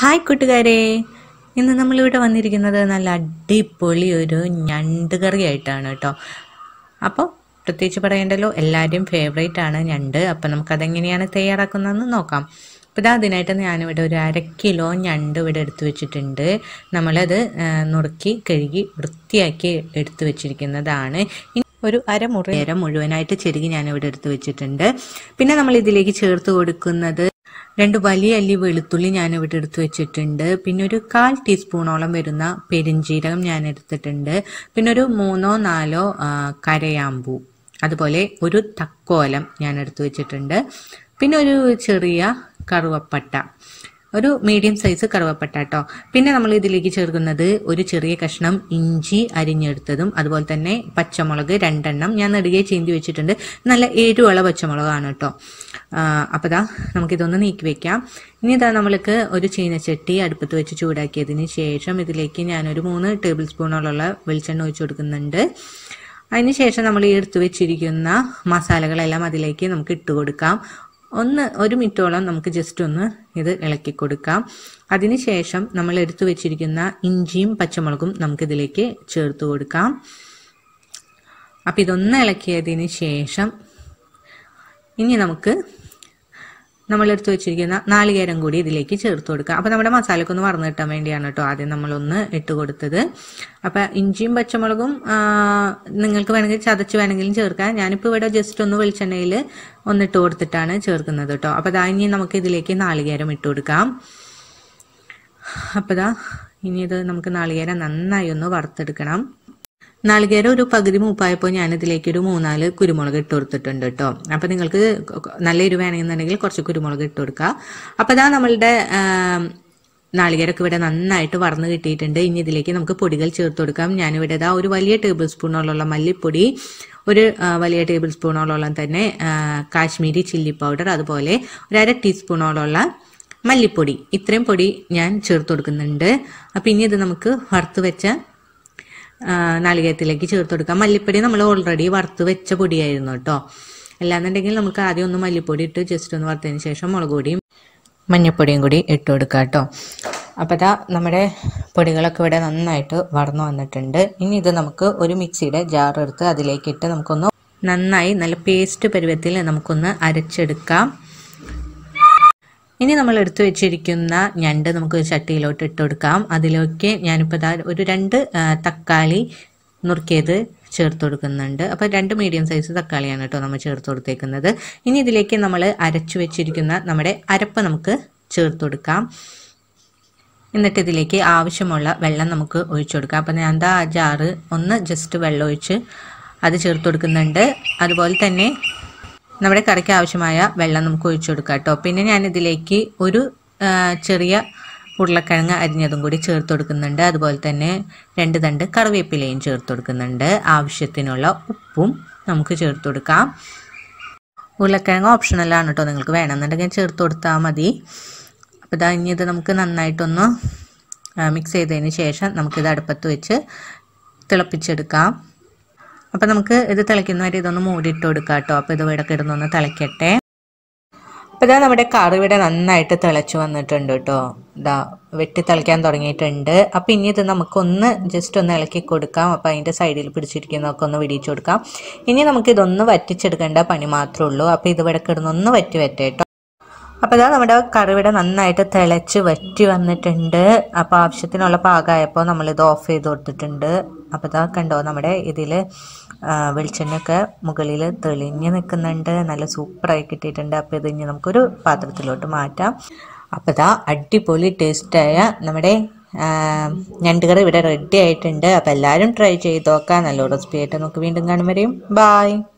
hi കൂട്ടുകാരെ ഇന്ന് നമ്മളിവിടെ വന്നിരിക്കുന്നത് നല്ല അടിപൊളി ഒരു ഞണ്ട് കറി ആയിട്ടാണ് കേട്ടോ അപ്പോൾ പ്രത്യേകിച്ച് പറയണ്ടല്ലോ എല്ലാവരുടെയും ഫേവറേറ്റ് ആണ് ഞണ്ട് അപ്പം നമുക്കതെങ്ങനെയാണ് തയ്യാറാക്കുന്നതെന്ന് നോക്കാം അപ്പോൾ ഇതാ അതിനായിട്ട് ഞാനിവിടെ ഒരു അര കിലോ ഞണ്ട് ഇവിടെ എടുത്തു വെച്ചിട്ടുണ്ട് നമ്മളത് ആ, നുറുക്കി കഴുകി വൃത്തിയാക്കി എടുത്തു വെച്ചിരിക്കുന്നതാണ് ഇനി ഒരു അരമുറി നേരം മുഴുവനായിട്ട് ചെരുകി ഞാനിവിടെ എടുത്തു വെച്ചിട്ടുണ്ട് പിന്നെ നമ്മൾ ഇതിലേക്ക് ചേർത്ത് കൊടുക്കുന്നത് രണ്ട് വലിയ അല്ലി വെളുത്തുള്ളി ഞാൻ ഇവിടെ എടുത്തു വെച്ചിട്ടുണ്ട് പിന്നെ ഒരു കാൽ ടീസ്പൂണോളം വരുന്ന പെരിഞ്ജീരകം ഞാൻ എടുത്തിട്ടുണ്ട് പിന്നെ ഒരു മൂന്നോ നാലോ ആ, കരയാമ്പൂ അതുപോലെ ഒരു തക്കോലം ഞാൻ എടുത്തു വെച്ചിട്ടുണ്ട് പിന്നെ ഒരു ചെറിയ കറുവപ്പട്ട ഒരു മീഡിയം സൈസ് കറുവപ്പട്ട കേട്ടോ പിന്നെ നമ്മൾ ഇതിലേക്ക് ചേർക്കുന്നത് ഒരു ചെറിയ കഷ്ണം ഇഞ്ചി അരിഞ്ഞെടുത്തതും അതുപോലെ തന്നെ പച്ചമുളക് രണ്ടെണ്ണം ഞാൻ നെടുകെ ചീന്തി വെച്ചിട്ടുണ്ട് നല്ല എരിവുള്ള പച്ചമുളകാണ് കേട്ടോ അപ്പോൾ ദാ നമുക്കിതൊന്ന് നീക്കി വെക്കാം ഇനി ഇതാ നമ്മൾക്ക് ഒരു ചീനച്ചട്ടി അടുപ്പത്ത് വെച്ച് ചൂടാക്കിയതിന് ശേഷം ഇതിലേക്ക് ഞാനൊരു മൂന്ന് ടേബിൾ സ്പൂണോളമുള്ള വെളിച്ചെണ്ണ ഒഴിച്ചു കൊടുക്കുന്നുണ്ട് അതിനുശേഷം നമ്മൾ ഈ എടുത്തു വെച്ചിരിക്കുന്ന മസാലകളെല്ലാം അതിലേക്ക് നമുക്ക് ഇട്ട് കൊടുക്കാം ഒന്ന് ഒരു മിനിറ്റോളം നമുക്ക് ജസ്റ്റ് ഒന്ന് ഇത് ഇളക്കി കൊടുക്കാം അതിനുശേഷം നമ്മൾ എടുത്തു വെച്ചിരിക്കുന്ന ഇഞ്ചിയും പച്ചമുളകും നമുക്കിതിലേക്ക് ചേർത്ത് കൊടുക്കാം അപ്പം ഇതൊന്ന് ഇളക്കിയതിന് ശേഷം ഇനി നമുക്ക് നമ്മൾ എടുത്ത് വെച്ചിരിക്കുന്ന നാളികേരം കൂടി ഇതിലേക്ക് ചേർത്ത് കൊടുക്കുക അപ്പോൾ നമ്മുടെ മസാലയ്ക്ക് ഒന്ന് വറന്ന് കിട്ടാൻ വേണ്ടിയാണ് കേട്ടോ ആദ്യം നമ്മളൊന്ന് ഇട്ട് കൊടുത്തത് അപ്പോൾ ഇഞ്ചിയും പച്ചമുളകും ആ, നിങ്ങൾക്ക് വേണമെങ്കിൽ ചതച്ച് വേണമെങ്കിലും ചേർക്കാം ഞാനിപ്പോൾ ഇവിടെ ജസ്റ്റ് ഒന്ന് വെളിച്ചെണ്ണയിൽ ഒന്നിട്ട് കൊടുത്തിട്ടാണ് ചേർക്കുന്നത് കേട്ടോ അപ്പോൾ അതാ ഇനി നമുക്ക് ഇതിലേക്ക് നാളികേരം ഇട്ട് കൊടുക്കാം അപ്പോൾ ദാ ഇനി ഇത് നമുക്ക് നാളികേരം നന്നായി ഒന്ന് വറുത്തെടുക്കണം നാളികേരം ഒരു പകുതി മൂപ്പായപ്പോൾ ഞാനിതിലേക്ക് ഒരു മൂന്നാല് കുരുമുളക് ഇട്ട് കൊടുത്തിട്ടുണ്ട് കേട്ടോ അപ്പം നിങ്ങൾക്ക് നല്ല എരിവ് വേണമെന്നുണ്ടെങ്കിൽ കുറച്ച് കുരുമുളക് ഇട്ട് കൊടുക്കുക അപ്പം ഇതാ നമ്മളുടെ ആം, നാളികേരമൊക്കെ ഇവിടെ നന്നായിട്ട് വറന്ന് കിട്ടിയിട്ടുണ്ട് ഇനി ഇതിലേക്ക് നമുക്ക് പൊടികൾ ചേർത്ത് കൊടുക്കാം ഞാനിവിടെ ഇതാ ഒരു വലിയ ടേബിൾ സ്പൂണോളം മല്ലിപ്പൊടി ഒരു ആ, വലിയ ടേബിൾ സ്പൂണോളം തന്നെ ആ, കാശ്മീരി ചില്ലി പൗഡർ അതുപോലെ ഒരു അര ടീസ്പൂണോളമുള്ള മല്ലിപ്പൊടി ഇത്രയും പൊടി ഞാൻ ചേർത്ത് കൊടുക്കുന്നുണ്ട് അപ്പം ഇനി ഇത് നമുക്ക് വറുത്ത് വെച്ച ആ, നാളികേരത്തിലേക്ക് ചേർത്ത് കൊടുക്കാം മല്ലിപ്പൊടി നമ്മൾ ഓൾറെഡി വറുത്ത് വെച്ച പൊടിയായിരുന്നു കേട്ടോ അല്ലാന്നുണ്ടെങ്കിൽ നമുക്ക് ആദ്യം ഒന്ന് മല്ലിപ്പൊടി ഇട്ട് ജസ്റ്റ് ഒന്ന് വറുത്തതിന് ശേഷം മുളക് പൊടിയും മഞ്ഞൾപ്പൊടിയും കൂടി ഇട്ട് കൊടുക്കുക കേട്ടോ അപ്പോൾ ഇതാ നമ്മുടെ പൊടികളൊക്കെ ഇവിടെ നന്നായിട്ട് വറന്നു വന്നിട്ടുണ്ട് ഇനി ഇത് നമുക്ക് ഒരു മിക്സിയുടെ ജാർ എടുത്ത് അതിലേക്ക് ഇട്ട് നമുക്കൊന്ന് നന്നായി നല്ല പേസ്റ്റ് പരുവത്തിൽ നമുക്കൊന്ന് അരച്ചെടുക്കാം ഇനി നമ്മൾ എടുത്തു വെച്ചിരിക്കുന്ന ഞണ്ട് നമുക്ക് ഒരു ചട്ടിയിലോട്ട് ഇട്ട് കൊടുക്കാം അതിലേക്ക് ഞാനിപ്പോൾ ദാ ഒരു രണ്ട് ആ, തക്കാളി നുറുക്കിയത് ചേർത്ത് കൊടുക്കുന്നുണ്ട് അപ്പോൾ രണ്ട് മീഡിയം സൈസ് തക്കാളിയാണ് കേട്ടോ നമ്മൾ ചേർത്ത് കൊടുത്തേക്കുന്നത് ഇനി ഇതിലേക്ക് നമ്മൾ അരച്ചു വെച്ചിരിക്കുന്ന നമ്മുടെ അരപ്പ് നമുക്ക് ചേർത്ത് കൊടുക്കാം എന്നിട്ട് ഇതിലേക്ക് ആവശ്യമുള്ള വെള്ളം നമുക്ക് ഒഴിച്ചു കൊടുക്കാം അപ്പം ഞാൻ എന്താ ആ ജാറ് ഒന്ന് ജസ്റ്റ് വെള്ളം ഒഴിച്ച് അത് ചേർത്ത് കൊടുക്കുന്നുണ്ട് അതുപോലെ തന്നെ നമ്മുടെ കറിക്ക് ആവശ്യമായ വെള്ളം നമുക്ക് ഒഴിച്ചു കൊടുക്കാം കേട്ടോ പിന്നെ ഞാൻ ഇതിലേക്ക് ഒരു ആ, ചെറിയ ഉരുളക്കിഴങ്ങ് അരിഞ്ഞതും കൂടി ചേർത്ത് കൊടുക്കുന്നുണ്ട് അതുപോലെ തന്നെ രണ്ട് തണ്ട് കറിവേപ്പിലയും ചേർത്ത് കൊടുക്കുന്നുണ്ട് ആവശ്യത്തിനുള്ള ഉപ്പും നമുക്ക് ചേർത്ത് കൊടുക്കാം ഉരുളക്കിഴങ്ങ് ഓപ്ഷണലാണ് കേട്ടോ നിങ്ങൾക്ക് വേണമെന്നുണ്ടെങ്കിൽ ചേർത്ത് കൊടുത്താൽ മതി അപ്പോൾ ഇതാ ഇനി ഇത് നമുക്ക് നന്നായിട്ടൊന്ന് മിക്സ് ചെയ്തതിന് ശേഷം നമുക്കിത് അടുപ്പത്ത് വെച്ച് തിളപ്പിച്ചെടുക്കാം അപ്പോൾ നമുക്ക് ഇത് തിളയ്ക്കുന്ന വരെ ഇതൊന്ന് മൂടിയിട്ട് കൊടുക്കാം കേട്ടോ അപ്പോൾ ഇത് ഇവിടെ കിടന്നൊന്ന് തിളയ്ക്കട്ടെ അപ്പോൾ ഇതാ നമ്മുടെ കറി ഇവിടെ നന്നായിട്ട് തിളച്ച് വന്നിട്ടുണ്ട് കേട്ടോ ഇതാ വെട്ടി തിളയ്ക്കാൻ തുടങ്ങിയിട്ടുണ്ട് അപ്പോൾ ഇനി ഇത് നമുക്കൊന്ന് ജസ്റ്റ് ഒന്ന് ഇളക്കി കൊടുക്കാം അപ്പോൾ അതിൻ്റെ സൈഡിൽ പിടിച്ചിരിക്കുന്നതൊക്കെ ഒന്ന് വിടിയിച്ചു കൊടുക്കാം ഇനി നമുക്ക് ഇതൊന്ന് വറ്റിച്ചെടുക്കേണ്ട പണി മാത്രമേ ഉള്ളൂ അപ്പോൾ ഇത് ഇവിടെ കിടന്നൊന്ന് വറ്റി വരട്ടെ കേട്ടോ അപ്പോൾ ഇതാ നമ്മുടെ കറി ഇവിടെ നന്നായിട്ട് തിളച്ച് വറ്റി വന്നിട്ടുണ്ട് അപ്പോൾ ആവശ്യത്തിനുള്ള പാകമായപ്പോൾ നമ്മളിത് ഓഫ് ചെയ്ത് കൊടുത്തിട്ടുണ്ട് അപ്പോൾ ഇതാ കണ്ടോ നമ്മുടെ ഇതിൽ വെളിച്ചെണ്ണയൊക്കെ മുകളിൽ തെളിഞ്ഞ് നിൽക്കുന്നുണ്ട് നല്ല സൂപ്പറായി കിട്ടിയിട്ടുണ്ട് അപ്പോൾ ഇത് ഇനി നമുക്കൊരു പാത്രത്തിലോട്ട് മാറ്റാം അപ്പോൾ ഇതാ അടിപൊളി ടേസ്റ്റായ നമ്മുടെ ആ, ഞണ്ടുകറി ഇവിടെ റെഡി ആയിട്ടുണ്ട് അപ്പോൾ എല്ലാവരും ട്രൈ ചെയ്ത് നോക്കാം നല്ല റെസിപ്പി ആയിട്ട് നമുക്ക് വീണ്ടും കാണും വരെയും ബായ്